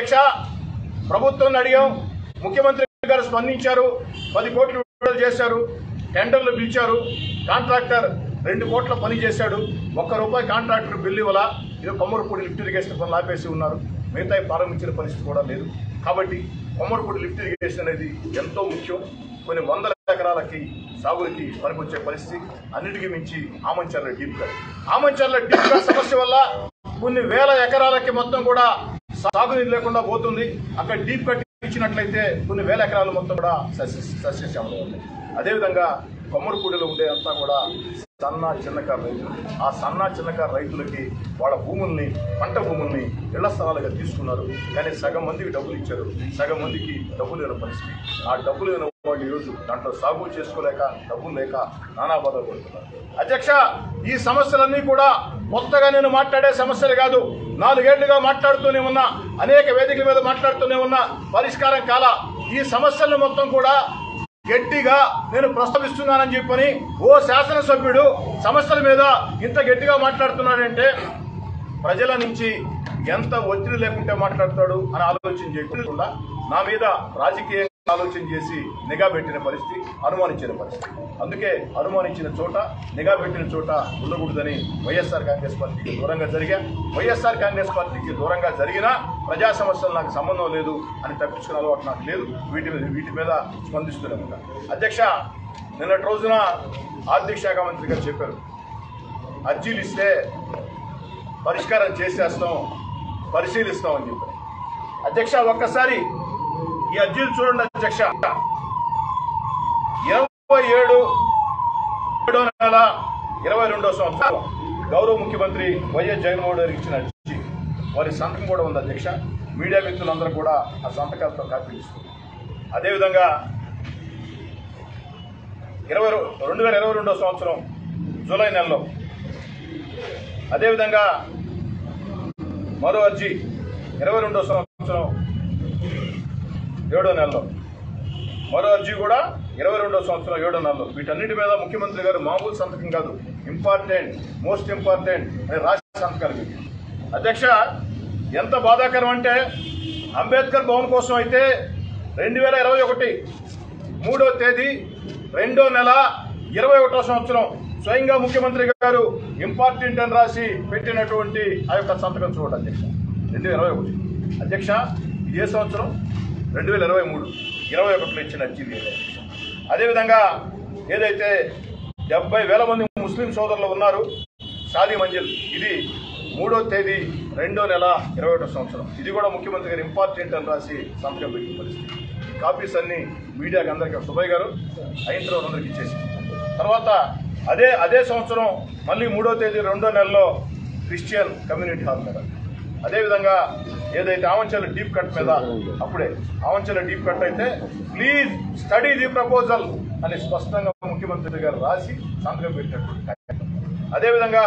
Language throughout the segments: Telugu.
అధ్యక్ష ప్రభుత్వాన్ని అడిగాం ముఖ్యమంత్రి గారు స్పందించారు పది కోట్లు విడుదల చేశారు టెండర్లు పిలిచారు కాంట్రాక్టర్ రెండు కోట్ల పని చేశాడు ఒక్క రూపాయి కాంట్రాక్టర్ బిల్లు ఇవ్వాల ఇది కొమ్మరపూడి లిఫ్ట్ ఇరిగేషన్ పనులు ఆపేసి ఉన్నారు మిగతా ప్రారంభించిన పరిస్థితి కూడా లేదు కాబట్టి కొమ్మరపూడి లిఫ్ట్ ఇరిగేషన్ అనేది ఎంతో ముఖ్యం కొన్ని వందల ఎకరాలకి సాగులకి పనికొచ్చే పరిస్థితి అన్నిటికీ మించి Amancharla deep cut Amancharla deep cut సమస్య వల్ల కొన్ని వేల ఎకరాలకి మొత్తం కూడా సాగునీరు లేకుండా పోతుంది అక్కడ డీప్ కట్ ఇచ్చినట్లయితే కొన్ని వేల ఎకరాలు మొత్తం కూడా సస్య సస్యశ్యామలం ఉంది అదేవిధంగా కొమ్మడిపూడిలో ఉండే అంతా కూడా సన్న చిన్నకారు రైతులు ఆ సన్న చిన్నకారు రైతులకి వాళ్ళ భూముల్ని పంట భూముల్ని ఇళ్ల స్థలాలుగా తీసుకున్నారు కానీ సగం మందికి డబ్బులు ఇచ్చారు సగం మందికి డబ్బులు లేని పరిస్థితి ఆ డబ్బులు లేని వాళ్ళు ఈరోజు దాంట్లో సాగు చేసుకోలేక డబ్బులు లేక నానా బాధలు పడుతున్నారు అధ్యక్ష ఈ సమస్యలన్నీ కూడా కొత్తగా నేను మాట్లాడే సమస్యలు కాదు నాలుగేళ్లుగా మాట్లాడుతూనే ఉన్నా అనేక వేదికల మీద మాట్లాడుతూనే ఉన్నా పరిష్కారం కాల ఈ సమస్యలను మొత్తం కూడా గట్టిగా నేను ప్రస్తావిస్తున్నానని చెప్పని ఓ శాసనసభ్యుడు సమస్యల మీద ఇంత గట్టిగా మాట్లాడుతున్నాడంటే ప్రజల నుంచి ఎంత ఒత్తిడి లేకుంటే మాట్లాడతాడు అని ఆలోచన చేయకుండా నా మీద రాజకీయంగా ఆలోచన చేసి నిఘా పెట్టిన పరిస్థితి అనుమానించిన పరిస్థితి అందుకే అనుమానించిన చోట నిఘా పెట్టిన చోట ఉండకూడదని వైఎస్ఆర్ కాంగ్రెస్ పార్టీకి దూరంగా జరిగా వైఎస్ఆర్ కాంగ్రెస్ పార్టీకి దూరంగా జరిగినా ప్రజా సమస్యలు నాకు సంబంధం లేదు అని తప్పించుకునే అలవాటు నాకు లేదు వీటి మీద వీటి మీద స్పందిస్తూనే ఉంటా అధ్యక్ష నిన్నటి రోజున ఆర్థిక శాఖ మంత్రి గారు చెప్పారు అర్జీలు ఇస్తే పరిష్కారం చేసేస్తాం పరిశీలిస్తాం అని చెప్పారు అధ్యక్ష ఒక్కసారి ఈ అర్జీలు చూడండి అధ్యక్ష ఇరవై ఏడు ఏడో నెల ఇరవై రెండో సంవత్సరం గౌరవ ముఖ్యమంత్రి వైఎస్ జగన్మోహన్ గారికి ఇచ్చిన అర్జీ వారి సంతకం కూడా ఉంది అధ్యక్ష మీడియా మిత్రులందరూ కూడా ఆ సంతకాలతో కాపీ ఇస్తారు అదేవిధంగా ఇరవై రెండు వేల ఇరవై రెండో సంవత్సరం జూలై నెలలో అదేవిధంగా మరో అర్జీ ఇరవై రెండో సంవత్సరం ఏడో నెలలో మరో అర్జీ కూడా ఇరవై రెండో సంవత్సరం ఏడో నెలలో వీటన్నిటి మీద ముఖ్యమంత్రి గారు మామూలు సంతకం కాదు ఇంపార్టెంట్ మోస్ట్ ఇంపార్టెంట్ అని రాసి సంతకాలు పెట్టారు. అధ్యక్ష ఎంత బాధాకరం అంటే అంబేద్కర్ భవన్ కోసం అయితే రెండు వేల ఇరవై ఒకటి మూడో తేదీ రెండో నెల ఇరవై ఒకటో సంవత్సరం స్వయంగా ముఖ్యమంత్రి గారు ఇంపార్టెంట్ అని రాసి పెట్టినటువంటి ఆ యొక్క సంతకం చూడండి అధ్యక్ష రెండు వేల ఇరవై ఒకటి అధ్యక్ష ఇది ఏ సంవత్సరం రెండు వేల ఇరవై మూడు ఇరవై ఒకటిలో ఇచ్చిన అర్జీలు ఇదే అధ్యక్ష. అదేవిధంగా ఏదైతే డెబ్బై వేల మంది ముస్లిం సోదరులు ఉన్నారు షాదీ మంజిల్ ఇది మూడో తేదీ రెండో నెల ఇరవై ఒకటో సంవత్సరం ఇది కూడా ముఖ్యమంత్రి గారు ఇంపార్టెంట్ అని రాసి సంతకం పెట్టిన పరిస్థితి ఈ కాపీస్ అన్ని మీడియాకి అందరికీ సుబ్బయ్య గారు అయిన తర్వాత అందరికి ఇచ్చేసి తర్వాత అదే అదే సంవత్సరం మళ్ళీ మూడో తేదీ రెండో నెలలో క్రిస్టియన్ కమ్యూనిటీ హాల్ మీద అదేవిధంగా ఏదైతే ఆవంచల డీప్ కట్ మీద అప్పుడే ఆవంచల డీప్ కట్ అయితే ప్లీజ్ స్టడీ ది ప్రపోజల్ అని స్పష్టంగా ముఖ్యమంత్రి గారు రాసి సంతకం పెట్టినట్టు అదేవిధంగా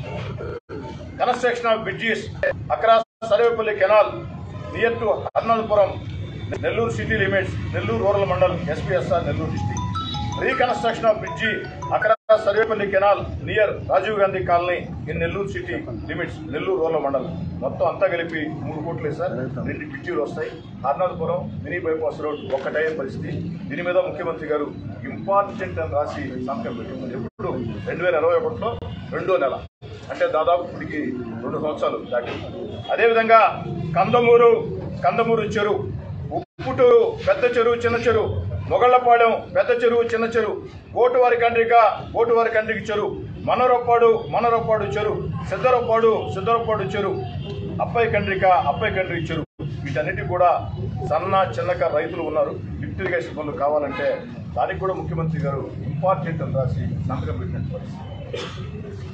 construction of bridges across Sarvepalli canal near to Harnathapuram Nellore city limits Nellore rural mandal SPSR Nellore district reconstruction of bridge across Sarvepalli canal near Rajiv Gandhi colony in Nellore city limits Nellore rural mandal మొత్తం అంతా కలిపి మూడు కోట్లు సార్ రెండు బ్రిడ్జీలు వస్తాయి హర్నాథపురం మినీ బైపాస్ రోడ్ ఒక్కటే పరిస్థితి దీని మీద ముఖ్యమంత్రి గారు ఇంపార్టెంట్ అని రాసి సంతకం పెట్టింది ఎప్పుడు రెండు వేల ఇరవై ఒకటిలో రెండో నెల అంటే దాదాపు ఇప్పటికి రెండు సంవత్సరాలు దాటి అదేవిధంగా కందమూరు కందమూరు చెరువు ఉప్పుటూరు పెద్ద చెరువు చిన్న చెరువు మొగళ్లపాడెం పెద్ద చెరువు చిన్న చెరువు గోటువారి కండ్రిక గోటువారి కండ్రిక చెరువు మనరొప్పాడు మనరొప్పాడు చెరువు సిద్ధరొప్పాడు సిద్ధరొప్పాడు చెరువు అప్పై కండ్రిక అప్పై కండ్రిక చెరువు వీటన్నిటి కూడా సన్న చిన్నక రైతులు ఉన్నారు లిఫ్ట్ ఇరిగేషన్ పనులు కావాలంటే దానికి కూడా ముఖ్యమంత్రి గారు ఇంపార్టెంట్ అని రాసి సంతకం పెట్టినట్టు పరిస్థితి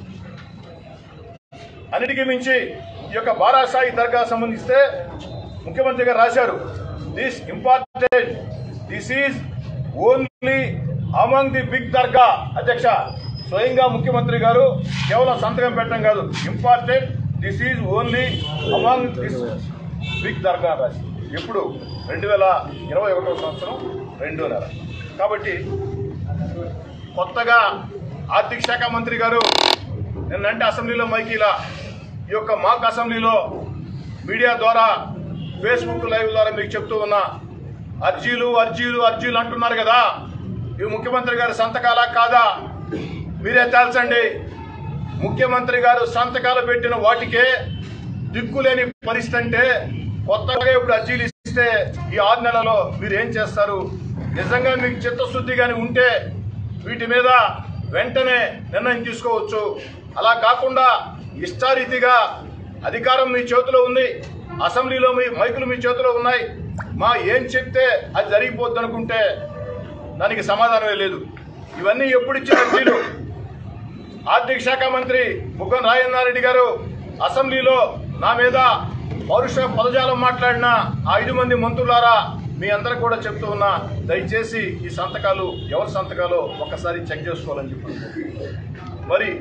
అన్నిటికీ మించి ఈ యొక్క బారాసాయి దర్గా సంబంధిస్తే ముఖ్యమంత్రి గారు రాశారు this important this is only among the big dargah అధ్యక్ష స్వయంగా ముఖ్యమంత్రి గారు కేవలం సంతకం పెట్టడం కాదు important this is only among this big dargah అని రాసి ఎప్పుడు రెండు వేల ఇరవై ఒకటో సంవత్సరం రెండో నెల కాబట్టి కొత్తగా ఆర్థిక శాఖ మంత్రి గారు నిన్నంటే అసెంబ్లీలో మైకీలా ఈ యొక్క మాక్ అసెంబ్లీలో మీడియా ద్వారా ఫేస్బుక్ లైవ్ ద్వారా మీకు చెప్తూ ఉన్నా అర్జీలు అర్జీలు అర్జీలు అంటున్నారు కదా ఇవి ముఖ్యమంత్రి గారి సంతకాలా కాదా మీరే తేల్చండి ముఖ్యమంత్రి గారు సంతకాలు పెట్టిన వాటికే దిక్కులేని పరిస్థితి అంటే కొత్తగా ఇప్పుడు అర్జీలు ఇస్తే ఈ ఆరు నెలలో మీరు ఏం చేస్తారు నిజంగా మీకు చిత్తశుద్ధి కానీ ఉంటే వీటి మీద వెంటనే నిర్ణయం తీసుకోవచ్చు అలా కాకుండా ఇష్టారీతిగా అధికారం మీ చేతిలో ఉంది అసెంబ్లీలో మీ మైకులు మీ చేతిలో ఉన్నాయి మా ఏం చెప్తే అది జరిగిపోద్ది అనుకుంటే దానికి సమాధానమే లేదు ఇవన్నీ ఎప్పుడు ఇచ్చిన అర్జీలు ఆర్థిక శాఖ మంత్రి ముగ్గం రాజేంద్రారెడ్డి గారు అసెంబ్లీలో నా మీద పౌరుష పదజాలం మాట్లాడిన ఆ ఐదు మంది మంత్రులారా మీ అందరూ కూడా చెప్తూ ఉన్నా దయచేసి ఈ సంతకాలు ఎవరి సంతకాలో ఒక్కసారి చెక్ చేసుకోవాలని చెప్పి మరి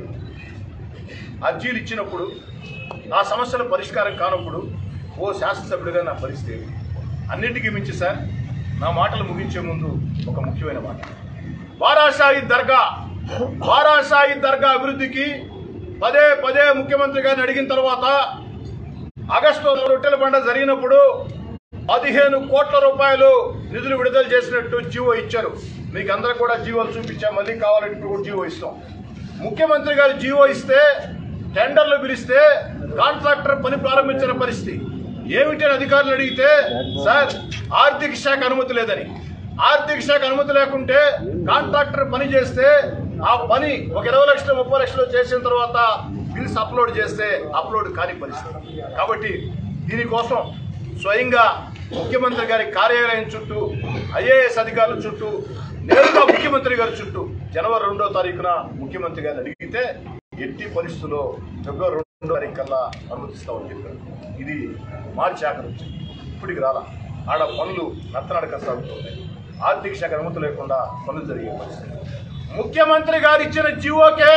అర్జీలు ఇచ్చినప్పుడు నా సమస్యల పరిష్కారం కానప్పుడు ఓ శాసనసభ్యుడిగా నా పరిస్థితి ఏమిటి? అన్నిటికీ మించి సార్ నా మాటలు ముగించే ముందు ఒక ముఖ్యమైన మాట వారాషాయి దర్గా వారాషాయి దర్గా అభివృద్ధికి పదే పదే ముఖ్యమంత్రి గారిని అడిగిన తర్వాత ఆగస్టులో రొట్టెల పంట జరిగినప్పుడు పదిహేను కోట్ల రూపాయలు నిధులు విడుదల చేసినట్టు జీవో ఇచ్చారు మీకు అందరూ కూడా జీవోలు చూపించాం మళ్ళీ కావాలంటే ఇప్పుడు కూడా జీవో ఇస్తాం ముఖ్యమంత్రి గారు జీవో ఇస్తే టెండర్లు పిలిస్తే కాంట్రాక్టర్ పని ప్రారంభించిన పరిస్థితి ఏమిటని అధికారులు అడిగితే సార్ ఆర్థిక శాఖ అనుమతి లేదని ఆర్థిక శాఖ అనుమతి లేకుంటే కాంట్రాక్టర్ పని చేస్తే ఆ పని ఒక ఇరవై లక్షలు ముప్పై లక్షలు చేసిన తర్వాత బిల్స్ అప్లోడ్ చేస్తే అప్లోడ్ కాని పరిస్థితి కాబట్టి దీనికోసం స్వయంగా ముఖ్యమంత్రి గారి కార్యాలయం చుట్టూ ఐఏఎస్ అధికారుల చుట్టూ నేరుగా ముఖ్యమంత్రి గారి చుట్టూ జనవరి రెండో తారీఖున ముఖ్యమంత్రి గారిని అడిగితే ఎట్టి పరిస్థితుల్లో ఫిబ్రవరి రెండో తారీఖు కల్లా అనుమతిస్తామని చెప్పారు ఇది మార్చి ఆఖరి వచ్చింది ఇప్పటికి రాలా ఆడ పనులు నత్తనడక సాగుతున్నాయి ఆర్థిక శాఖ అనుమతి లేకుండా పనులు జరిగే పరిస్థితి ముఖ్యమంత్రి గారు ఇచ్చిన జీవోకే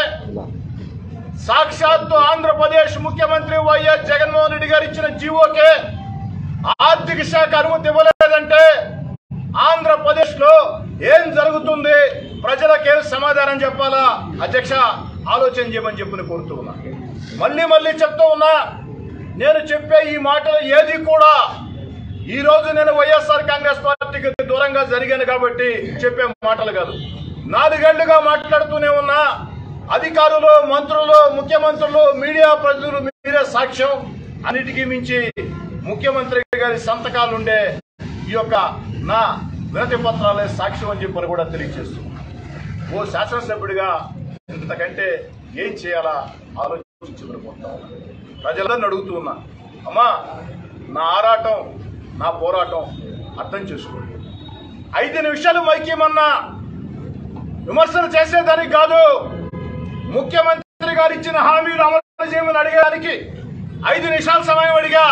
సాక్షాత్తు ఆంధ్రప్రదేశ్ ముఖ్యమంత్రి వైఎస్ జగన్మోహన్ రెడ్డి గారు ఇచ్చిన జీవోకే ఆర్థిక శాఖ అనుమతి ఇవ్వలేదంటే ఆంధ్రప్రదేశ్ లో ఏం జరుగుతుంది ప్రజలకేం సమాధానం చెప్పాలా అధ్యక్ష ఆలోచన చేయమని చెప్పని కోరుతూ ఉన్నా మళ్ళీ మళ్ళీ చెప్తూ ఉన్నా నేను చెప్పే ఈ మాటలు ఏది కూడా ఈ రోజు నేను వైఎస్ఆర్ కాంగ్రెస్ పార్టీకి దూరంగా జరిగాను కాబట్టి చెప్పే మాటలు కాదు నాలుగేళ్లుగా మాట్లాడుతూనే ఉన్నా అధికారులు మంత్రులు ముఖ్యమంత్రులు మీడియా ప్రజలు మీరే సాక్ష్యం అన్నిటికీ మించి ముఖ్యమంత్రి గారి సంతకాలు ఉండే ఈ యొక్క నా వినతి పత్రాలే సాక్ష్యం అని చెప్పని కూడా తెలియజేస్తుంది ఓ శాసనసభ్యుడిగా ఇంతకంటే ఏం చేయాలా ఆలోచించి పడిపోతా ప్రజలందరిని అడుగుతూ ఉన్నా అమ్మా నా ఆరాటం నా పోరాటం అర్థం చేసుకోండి ఐదు నిమిషాలు మైకేమన్నా విమర్శలు చేసేదానికి కాదు ముఖ్యమంత్రి గారు ఇచ్చిన హామీలు అమలు చేయమని అడిగేదానికి ఐదు నిమిషాల సమయం అడిగా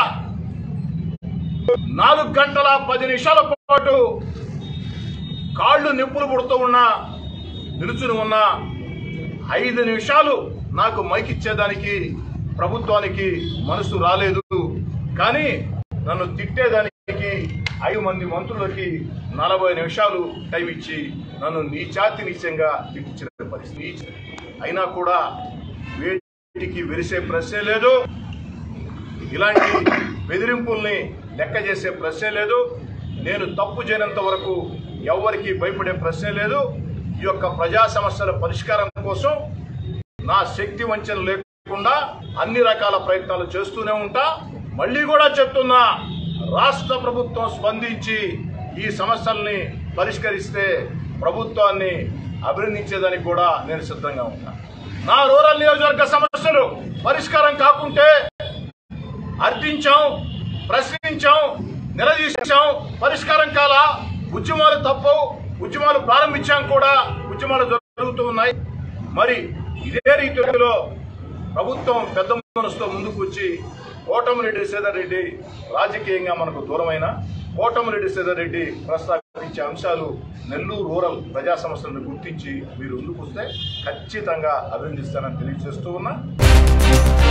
నాలుగు గంటల పది నిమిషాల పాటు కాళ్ళు నిప్పులు పుడుతూ ఉన్నా నిలుచుని ఉన్నా ఐదు నిమిషాలు నాకు మైక్ ఇచ్చేదానికి ప్రభుత్వానికి మనసు రాలేదు కానీ నన్ను తిట్టేదానికి ఐదు మంది మంత్రులకి నలభై నిమిషాలు టైం ఇచ్చి నన్ను నీచాతి నీచంగా తిట్టించిన పరిస్థితి అయినా కూడా వేటికి వెరిసే ప్రశ్నే లేదు ఇలాంటి బెదిరింపుల్ని లెక్క చేసే ప్రశ్నే లేదు నేను తప్పు చేయనంత వరకు ఎవరికి భయపడే ప్రశ్నే లేదు ఈ యొక్క ప్రజా సమస్యల పరిష్కారం కోసం నా శక్తి వంచన లేకుండా అన్ని రకాల ప్రయత్నాలు చేస్తూనే ఉంటా మళ్ళీ కూడా చెప్తున్నా రాష్ట్ర ప్రభుత్వం స్పందించి ఈ సమస్యల్ని పరిష్కరిస్తే ప్రభుత్వాన్ని అభినందించేదానికి కూడా నేను సిద్ధంగా ఉంటా నా రూరల్ నియోజకవర్గ సమస్యలు పరిష్కారం కాకుంటే అర్థించాం ప్రశ్నించాం నిలదీశాం పరిష్కారం కాల ఉద్యమాలు తప్పవు ఉద్యమాలు ప్రారంభించాం కూడా ఉద్యమాలు జరుగుతూ ఉన్నాయి మరి ఇదే రీతిలో ప్రభుత్వం పెద్ద మనసుతో ముందుకు వచ్చి కోటమిరెడ్డి శ్రీధర్ రెడ్డి రాజకీయంగా మనకు దూరమైన కోటమిరెడ్డి శ్రీధర్ రెడ్డి ప్రస్తావించే అంశాలు నెల్లూరు రూరల్ ప్రజా సమస్యలను గుర్తించి మీరు ముందుకు వస్తే ఖచ్చితంగా అభినందిస్తానని తెలియజేస్తూ ఉన్నా